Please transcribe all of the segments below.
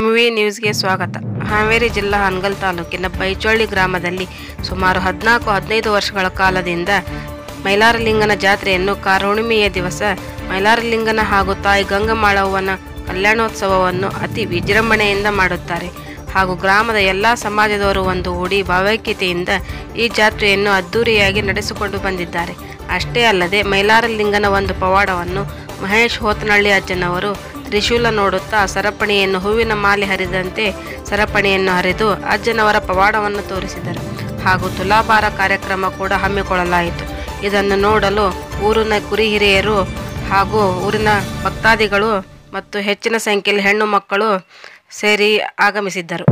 V ನ್ಯೂಸ್ಗೆ ಸ್ವಾಗತ ಹಾವೇರಿ ಜಿಲ್ಲಾ ಹನಗಲ್ ತಾಲೂಕಿನ ಬೈಚೊಳ್ಳಿ ಗ್ರಾಮದಲ್ಲಿ ಸುಮಾರು ಹದಿನಾಲ್ಕು ಹದಿನೈದು ವರ್ಷಗಳ ಕಾಲದಿಂದ ಮೈಲಾರಲಿಂಗನ ಜಾತ್ರೆಯನ್ನು ಕಾರುಣಿಮೆಯ ದಿವಸ ಮೈಲಾರಲಿಂಗನ ಹಾಗೂ ತಾಯಿ ಗಂಗಮಾಳವ್ವನ ಕಲ್ಯಾಣೋತ್ಸವವನ್ನು ಅತಿ ವಿಜೃಂಭಣೆಯಿಂದ ಮಾಡುತ್ತಾರೆ ಹಾಗೂ ಗ್ರಾಮದ ಎಲ್ಲ ಸಮಾಜದವರು ಒಂದು ಹೂಡಿ ಭಾವೈಕ್ಯತೆಯಿಂದ ಈ ಜಾತ್ರೆಯನ್ನು ಅದ್ದೂರಿಯಾಗಿ ನಡೆಸಿಕೊಂಡು ಬಂದಿದ್ದಾರೆ ಅಷ್ಟೇ ಅಲ್ಲದೆ ಮೈಲಾರಲಿಂಗನ ಒಂದು ಪವಾಡವನ್ನು ಮಹೇಶ್ ಹೋತನಹಳ್ಳಿ ಅಜ್ಜನವರು ತ್ರಿಶೂಲ ನೋಡುತ್ತಾ ಸರಪಣಿಯನ್ನು ಹೂವಿನ ಮಾಲೆ ಹರಿದಂತೆ ಸರಪಣಿಯನ್ನು ಹರಿದು ಅಜ್ಜನವರ ಪವಾಡವನ್ನು ತೋರಿಸಿದರು ಹಾಗೂ ತುಲಾಭಾರ ಕಾರ್ಯಕ್ರಮ ಕೂಡ ಹಮ್ಮಿಕೊಳ್ಳಲಾಯಿತು ಇದನ್ನು ನೋಡಲು ಊರಿನ ಕುರಿ ಹಿರಿಯರು ಹಾಗೂ ಊರಿನ ಭಕ್ತಾದಿಗಳು ಮತ್ತು ಹೆಚ್ಚಿನ ಸಂಖ್ಯೆಯಲ್ಲಿ ಹೆಣ್ಣು ಮಕ್ಕಳು ಸೇರಿ ಆಗಮಿಸಿದ್ದರು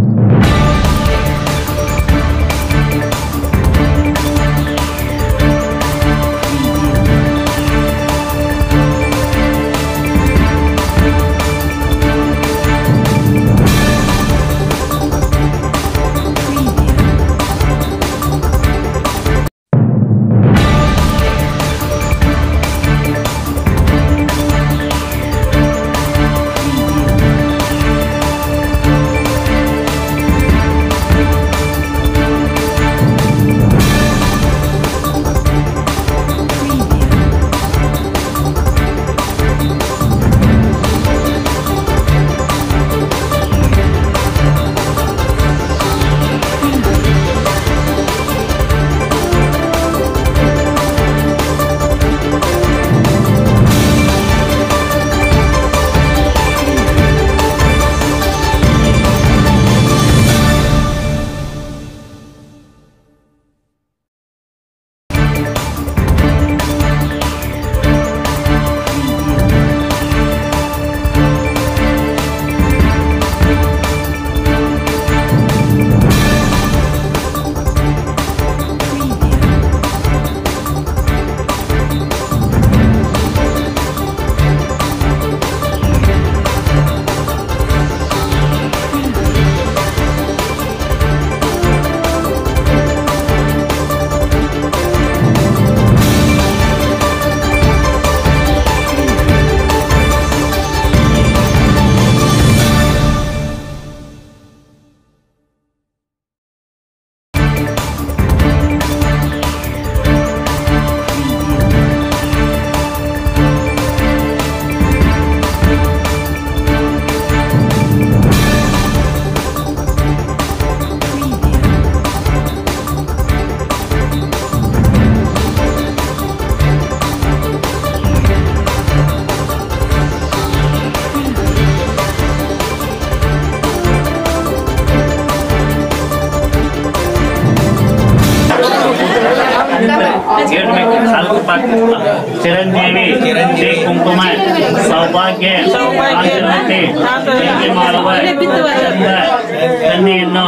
ನಾಲ್ಕು ಪಾಕ್ ಚಿರಂಜೀವಿ ಶ್ರೀ ಕುಂಕುಮ ಸೌಭಾಗ್ಯ ಕಾಂತಿಮತಿ ಪ್ರೀತಿ ಮಾಡುವ ಚಂದ ಕನ್ಯೆಯನ್ನು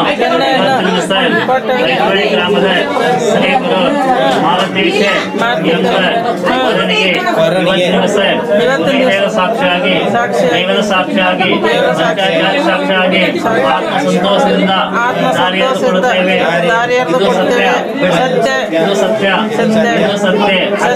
ಇವತ್ತಿನ ದಿವಸ ಬೈಕುಳಿ ಗ್ರಾಮದ ಶ್ರೀ ಗುರು ಮಾಲತೇಶ ಎಂಬ ವರನಿಗೆ ಇವತ್ತಿನ ದಿವಸ ದೇವರ ಸಾಕ್ಷಿಯಾಗಿ ದೈವದ ಸಾಕ್ಷಿಯಾಗಿ ಪಂಚಾಚಾರ್ಯ ಸಾಕ್ಷಿಯಾಗಿ ಆತ್ಮ ಸಂತೋಷದಿಂದ ದಾರಿಯನ್ನು ಕೊಡುತ್ತೇವೆ ಇದು ಸತ್ಯ ಇದು ಸತ್ಯ ಇದು ಸತ್ಯ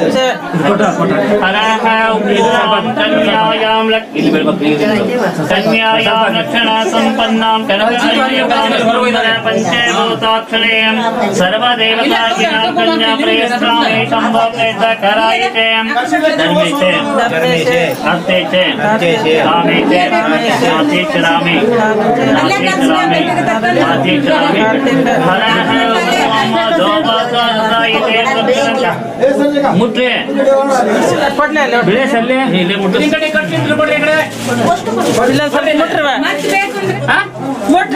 ಹರಹ ಉಗ್ರಾಂ ಕನ್ಯಾಯಾಂ ಲಕ್ ಇಲ್ಲಿ ಬರ್ಬೇಕು ಇಲ್ಲಿ ಬರ್ಬೇಕು. ಕನ್ಯಾಯಾಂ ಲಕ್ಷಣ ಸಂಪನ್ನಾಂ ಕನಕಯುಗಾಂ ಸುಂದರ ಪಂಚಭೂತಾಕ್ಷರೇಯಂ ಸರ್ವದೇವತಾಗಿನಾಂ ಕನ್ಯಾ ಪ್ರೇಯಸ್ತ್ರಾಮೇ ಶಂಭೋಪೇತ ಕರಾಯಿತೇಂ ಧರ್ಮೇಚೆ ಅರ್ಥೇಚೆ ಕಾಮೇಚೆ ನಾಥೇಚರಾಮಿ ನಾಥೇಚರಾಮಿ ನಾಥೇಚರಾಮಿ ಹರಹ ಉಗ್ರಾಂ ದೋಪಾಸಾಯಿತೇ ಮುಟ್ರೆ ಬಿಳೇಶ್ ಅಲ್ಲೇ ಇಲ್ಲಿ ಮುಟ್ಟು ಈ ಕಡೆ ಕಟ್ಟಿ ಇಲ್ಲಿ ಕೊಡ್ರಿ ಈ ಕಡೆ ಇಲ್ಲ ಸ್ವಲ್ಪ ಮುಟ್ರವ ಹಾ? ಮುಟ್ರ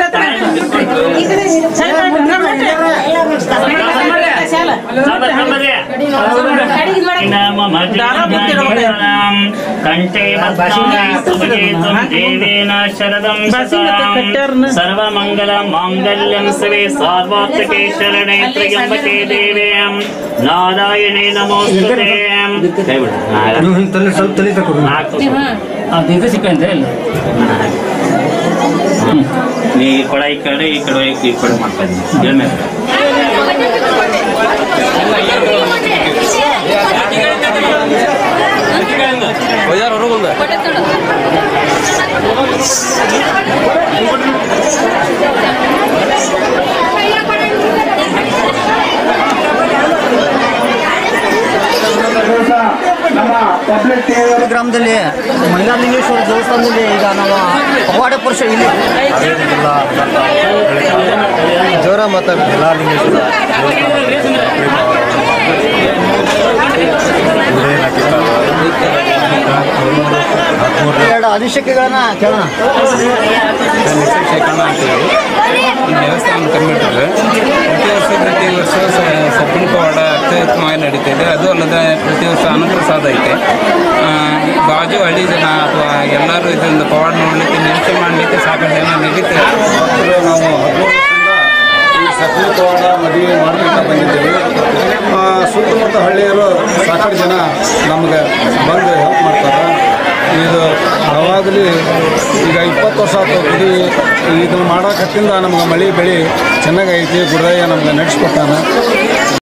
ನಂಬರ್ ನಂಬರ್ಗೆ. ಇನಾಮ ಮಧ್ಯಾಹ್ನಂ ಕಂಠೆ ಬದ್ಧಾಯಿಸ್ತುಭಗೇತುಂ ದೇವೇನ ಶರದಂ ಶತಾಂ ಸರ್ವಮಂಗಲ ಮಾಂಗಲ್ಯಂ ಶಿವೆ ಸಾರ್ವಾರ್ಥಕೆ ಶರಣೆ ತ್ರ್ಯಂಬಕೆ ದೇವೇಂ ನಾರಾಯಣೇ ನಮೋಸ್ತುತೆ ಕೈ ಬಿಡು. ನಾರಾಯಣ. ನೀವು ಹಿಂಗೆ ತಲೆ ಸ್ವಲ್ಪ ತಲೆ ತಗೊಳ್ಳಿ ನಾಲ್ಕು ಅದು ಸಿಕ್ಕಂತೆ ನೀ ಈ ಕೊಡ ಈ ಕಡೆ ಈ ಕಡೆ ಈ ಕಡೆ ಮಾಡ್ತಾ ಇದ್ದೀನಿ ಮೇಲೆ ಹೊರಗೊಂದ ಗ್ರಾಮದಲ್ಲಿ ಮೈಲಾರಲಿಂಗೇಶ್ವರ ದೇವಸ್ಥಾನದಲ್ಲಿ ಈಗ ನಾವು ಪವಾಡ ಪುರುಷ ಇಲ್ಲಿ ಜೋರ ಮಾತಾಡ ಮೈಲಾರಲಿಂಗೇಶ್ವರ ಎರಡು ಅಭಿಷೇಕಗಳನ್ನ ಕೇಳೋಣ ಶೇಖರಣ ಅಂತೇಳಿ ಈ ದೇವಸ್ಥಾನ ಕಮಿಟರ್ ಪ್ರತಿ ವರ್ಷ ಪ್ರತಿ ವರ್ಷ ಸ- ಸಪ್ಪಿನ ಪವಾಡ ಅತ್ಯುತ್ತಮವಾಗಿ ನಡೀತಾ ಇದೆ ಅದು ಅಲ್ಲದೆ ಪ್ರತಿ ವರ್ಷ ಅನ್ನಪ್ರಸಾದ ಐತೆ ಆ, ಬಾಜು ಹಳ್ಳಿ ಜನ ಅಥವಾ ಎಲ್ಲರೂ ಇದರಿಂದ ಪವಾಡ ನೋಡಲಿಕ್ಕೆ ನಿರೀಕ್ಷೆ ಮಾಡಲಿಕ್ಕೆ ಸಾಕಷ್ಟು ಜನ ನಡೀತಾ ಇದೆ ನಾವು ಈ ಸಕ್ರೆ ಪವಾಡ ಮದುವೆ ಮಾಡಲಿಕ್ಕೆ ಬಂದಿದ್ದೇವೆ ಆ, ಸುತ್ತಮುತ್ತ ಹಳ್ಳಿಯರು ಸಾಕಷ್ಟು ಜನ ನಮ್ಗೆ ಬಂದು ಹೆಲ್ಪ್ ಮಾಡ್ತಾರೆ ಇದು ಯಾವಾಗಲೂ ಈಗ ಇಪ್ಪತ್ತು ವರ್ಷ ಆಯ್ತು ಗುಡಿ ಇದನ್ನು ಮಾಡೋಕತ್ತಿಂದ ನಮ್ಗೆ ಮಳೆ ಬೆಳೆ ಚೆನ್ನಾಗೈತಿ ಗುರುದಯ್ಯ ನಮ್ಗೆ ನಡೆಸ್ಕೊಟ್ಟಾನ